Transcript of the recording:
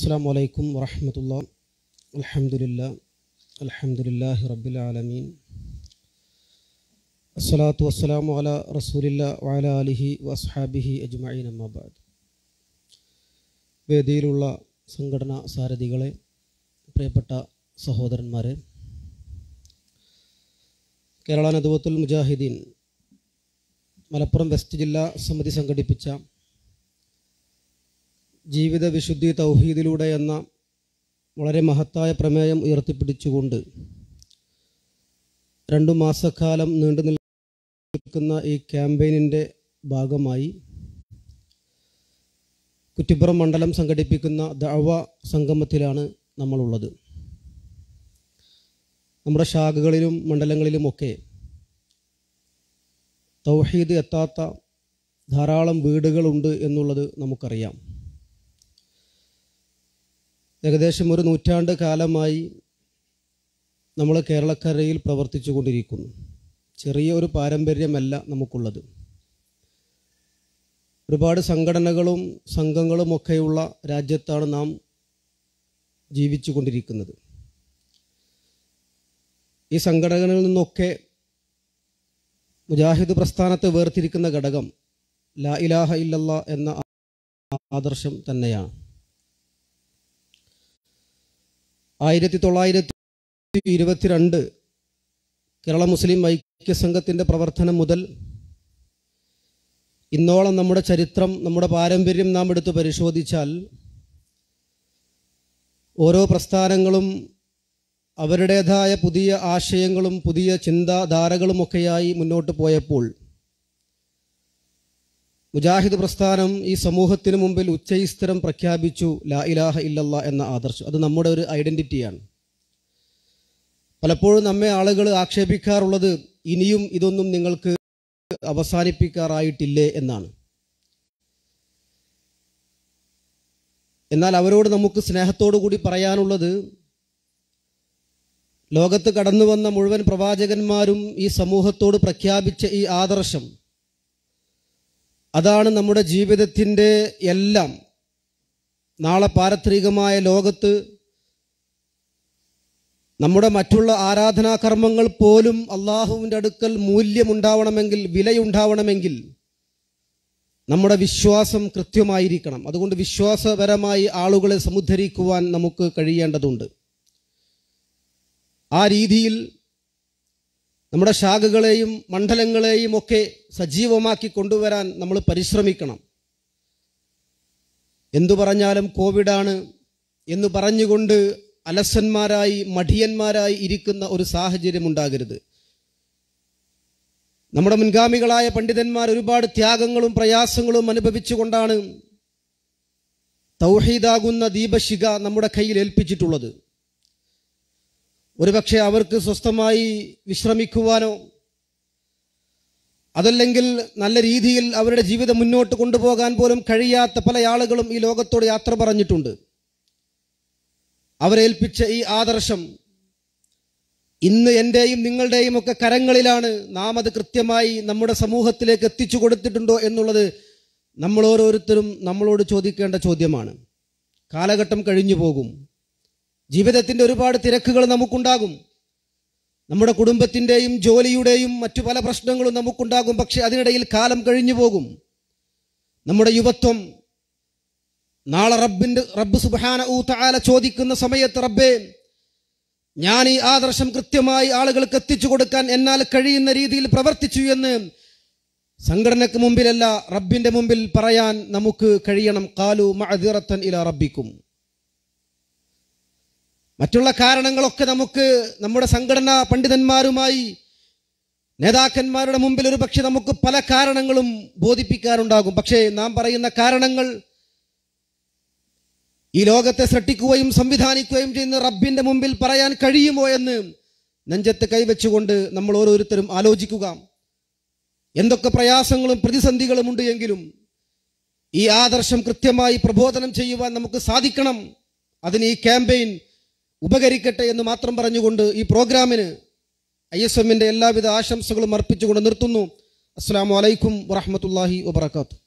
അസ്സാം വലൈക്കും വറഹമത്തുള്ള അലഹമുല്ല അലഹമുല്ലാഹി റബ്ബിലാലമീൻ അസ്സലാത്തു വസ്സലാമു അല റസൂലില്ല വഅല അലിഹി വസ്ഹാബിഹി അജ്മഈൻ അമ്മാബാദ് വേദിയിലുള്ള സംഘടനാ സാരഥികളെ പ്രിയപ്പെട്ട സഹോദരന്മാരെ കേരള നദുവത്തുൽ മുജാഹിദീൻ മലപ്പുറം വെസ്റ്റ് ജില്ലാ സമിതി സംഘടിപ്പിച്ച ജീവിത വിശുദ്ധി തൗഹീദിലൂടെ എന്ന വളരെ മഹത്തായ പ്രമേയം ഉയർത്തിപ്പിടിച്ചുകൊണ്ട് രണ്ടു മാസക്കാലം നീണ്ടു നിൽക്കുന്ന ഈ ക്യാമ്പയിനിൻ്റെ ഭാഗമായി കുറ്റിപ്പുറം മണ്ഡലം സംഘടിപ്പിക്കുന്ന ദഅവ സംഗമത്തിലാണ് നമ്മളുള്ളത് നമ്മുടെ ശാഖകളിലും മണ്ഡലങ്ങളിലുമൊക്കെ തൗഹീദ് എത്താത്ത ധാരാളം വീടുകളുണ്ട് എന്നുള്ളത് നമുക്കറിയാം ഏകദേശം ഒരു നൂറ്റാണ്ട് കാലമായി നമ്മൾ കേരളക്കരയിൽ പ്രവർത്തിച്ചു കൊണ്ടിരിക്കുന്നു ചെറിയ ഒരു പാരമ്പര്യമല്ല നമുക്കുള്ളത് ഒരുപാട് സംഘടനകളും സംഘങ്ങളും ഒക്കെയുള്ള രാജ്യത്താണ് നാം ജീവിച്ചു കൊണ്ടിരിക്കുന്നത് ഈ സംഘടനകളിൽ നിന്നൊക്കെ മുജാഹിദ് പ്രസ്ഥാനത്തെ വേർതിരിക്കുന്ന ഘടകം ലാ ഇലാഹ ഇല്ലല്ല എന്ന ആദർശം തന്നെയാണ് ആയിരത്തി തൊള്ളായിരത്തി ഇരുപത്തിരണ്ട് കേരള മുസ്ലിം ഐക്യസംഘത്തിൻ്റെ പ്രവർത്തനം മുതൽ ഇന്നോളം നമ്മുടെ ചരിത്രം നമ്മുടെ പാരമ്പര്യം നാം എടുത്ത് പരിശോധിച്ചാൽ ഓരോ പ്രസ്ഥാനങ്ങളും അവരുടേതായ പുതിയ ആശയങ്ങളും പുതിയ ചിന്താധാരകളുമൊക്കെയായി മുന്നോട്ട് പോയപ്പോൾ മുജാഹിദ് പ്രസ്ഥാനം ഈ സമൂഹത്തിന് മുമ്പിൽ ഉച്ചൈസ്തരം പ്രഖ്യാപിച്ചു ലാ ഇലാഹ ഇല്ലല്ല എന്ന ആദർശം അത് നമ്മുടെ ഒരു ഐഡന്റിറ്റിയാണ് പലപ്പോഴും നമ്മെ ആളുകൾ ആക്ഷേപിക്കാറുള്ളത് ഇനിയും ഇതൊന്നും നിങ്ങൾക്ക് അവസാനിപ്പിക്കാറായിട്ടില്ലേ എന്നാണ് എന്നാൽ അവരോട് നമുക്ക് സ്നേഹത്തോടു കൂടി പറയാനുള്ളത് ലോകത്ത് കടന്നു വന്ന മുഴുവൻ പ്രവാചകന്മാരും ഈ സമൂഹത്തോട് പ്രഖ്യാപിച്ച ഈ ആദർശം അതാണ് നമ്മുടെ ജീവിതത്തിൻ്റെ എല്ലാം നാളെ പാരത്രികമായ ലോകത്ത് നമ്മുടെ മറ്റുള്ള ആരാധനാകർമ്മങ്ങൾ പോലും അള്ളാഹുവിൻ്റെ അടുക്കൽ മൂല്യമുണ്ടാവണമെങ്കിൽ വിലയുണ്ടാവണമെങ്കിൽ നമ്മുടെ വിശ്വാസം കൃത്യമായിരിക്കണം അതുകൊണ്ട് വിശ്വാസപരമായി ആളുകളെ സമുദ്ധരിക്കുവാൻ നമുക്ക് കഴിയേണ്ടതുണ്ട് ആ രീതിയിൽ നമ്മുടെ ശാഖകളെയും മണ്ഡലങ്ങളെയും ഒക്കെ സജീവമാക്കി കൊണ്ടുവരാൻ നമ്മൾ പരിശ്രമിക്കണം എന്തു പറഞ്ഞാലും കോവിഡാണ് എന്ന് പറഞ്ഞുകൊണ്ട് അലസന്മാരായി മഠിയന്മാരായി ഇരിക്കുന്ന ഒരു സാഹചര്യം ഉണ്ടാകരുത് നമ്മുടെ മുൻഗാമികളായ പണ്ഡിതന്മാർ ഒരുപാട് ത്യാഗങ്ങളും പ്രയാസങ്ങളും അനുഭവിച്ചുകൊണ്ടാണ് തൗഹീദാകുന്ന ദീപശിഖ നമ്മുടെ കയ്യിൽ ഏൽപ്പിച്ചിട്ടുള്ളത് ഒരുപക്ഷെ അവർക്ക് സ്വസ്ഥമായി വിശ്രമിക്കുവാനോ അതല്ലെങ്കിൽ നല്ല രീതിയിൽ അവരുടെ ജീവിതം മുന്നോട്ട് കൊണ്ടുപോകാൻ പോലും കഴിയാത്ത പല ആളുകളും ഈ ലോകത്തോട് യാത്ര പറഞ്ഞിട്ടുണ്ട് അവരേൽപ്പിച്ച ഈ ആദർശം ഇന്ന് എൻ്റെയും നിങ്ങളുടെയും ഒക്കെ കരങ്ങളിലാണ് നാം അത് കൃത്യമായി നമ്മുടെ സമൂഹത്തിലേക്ക് എത്തിച്ചു കൊടുത്തിട്ടുണ്ടോ എന്നുള്ളത് നമ്മൾ ഓരോരുത്തരും നമ്മളോട് ചോദിക്കേണ്ട ചോദ്യമാണ് കാലഘട്ടം കഴിഞ്ഞു പോകും ജീവിതത്തിൻ്റെ ഒരുപാട് തിരക്കുകൾ നമുക്കുണ്ടാകും നമ്മുടെ കുടുംബത്തിൻ്റെയും ജോലിയുടെയും മറ്റു പല പ്രശ്നങ്ങളും നമുക്കുണ്ടാകും പക്ഷെ അതിനിടയിൽ കാലം കഴിഞ്ഞു പോകും നമ്മുടെ യുവത്വം നാളെ റബ്ബിൻ്റെ റബ്ബ് സുബാന ഊത്താല ചോദിക്കുന്ന സമയത്ത് റബ്ബേ ഞാൻ ഈ ആദർശം കൃത്യമായി ആളുകൾക്ക് എത്തിച്ചു കൊടുക്കാൻ എന്നാൽ കഴിയുന്ന രീതിയിൽ പ്രവർത്തിച്ചു എന്ന് സംഘടനയ്ക്ക് മുമ്പിലല്ല റബ്ബിന്റെ മുമ്പിൽ പറയാൻ നമുക്ക് കഴിയണം കാലു മഅദിറത്തൻ ഇല റബ്ബിക്കും മറ്റുള്ള കാരണങ്ങളൊക്കെ നമുക്ക് നമ്മുടെ സംഘടനാ പണ്ഡിതന്മാരുമായി നേതാക്കന്മാരുടെ മുമ്പിൽ ഒരു പക്ഷെ നമുക്ക് പല കാരണങ്ങളും ബോധിപ്പിക്കാനുണ്ടാകും പക്ഷേ നാം പറയുന്ന കാരണങ്ങൾ ഈ ലോകത്തെ സൃഷ്ടിക്കുകയും സംവിധാനിക്കുകയും ചെയ്യുന്ന റബ്ബിന്റെ മുമ്പിൽ പറയാൻ കഴിയുമോ എന്ന് നെഞ്ചത്ത് കൈവച്ചുകൊണ്ട് നമ്മൾ ഓരോരുത്തരും ആലോചിക്കുക എന്തൊക്കെ പ്രയാസങ്ങളും പ്രതിസന്ധികളും ഉണ്ട് എങ്കിലും ഈ ആദർശം കൃത്യമായി പ്രബോധനം ചെയ്യുവാൻ നമുക്ക് സാധിക്കണം അതിന് ഈ ക്യാമ്പയിൻ ഉപകരിക്കട്ടെ എന്ന് മാത്രം പറഞ്ഞുകൊണ്ട് ഈ പ്രോഗ്രാമിന് ഐ എസ് എമ്മിൻ്റെ എല്ലാവിധ ആശംസകളും അർപ്പിച്ചുകൊണ്ട് നിർത്തുന്നു അസ്സാം വലൈക്കും വറഹമത്തല്ലാഹി വബർക്കാത്തു